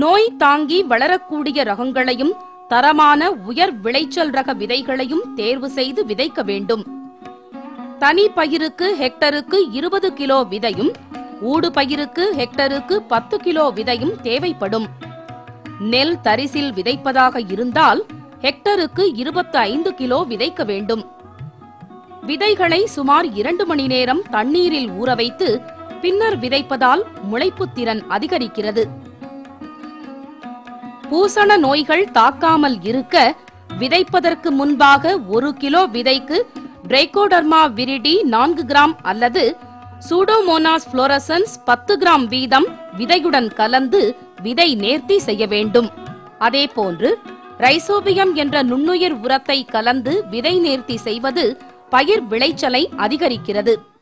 நோய் தாங்கி வளரக்கூடிய ரகங்களையும் தரமான உயர் விளைச்சல் ரக விதைகளையும் தேர்வு செய்து விதைக்க வேண்டும் தனி பயிருக்கு ஹெக்டருக்கு இருபது கிலோ விதையும் ஊடு பயிருக்கு ஹெக்டருக்கு பத்து கிலோ விதையும் தேவைப்படும் நெல் தரிசில் விதைப்பதாக இருந்தால் ஹெக்டருக்கு இருபத்தி ஐந்து கிலோ விதைக்க வேண்டும் விதைகளை சுமார் இரண்டு மணி நேரம் தண்ணீரில் ஊற வைத்து பின்னர் விதைப்பதால் முளைப்புத் திறன் அதிகரிக்கிறது பூசண நோய்கள் தாக்காமல் இருக்க விதைப்பதற்கு முன்பாக ஒரு கிலோ விதைக்கு பிரைகோடர்மா விரிடி நான்கு கிராம் அல்லது சூடோமோனாஸ் புளோரசன்ஸ் பத்து கிராம் வீதம் விதையுடன் கலந்து விதை நேர்த்தி செய்ய வேண்டும் அதேபோன்று ரைசோபியம் என்ற நுண்ணுயிர் உரத்தை கலந்து விதை நேர்த்தி செய்வது பயிர் விளைச்சலை அதிகரிக்கிறது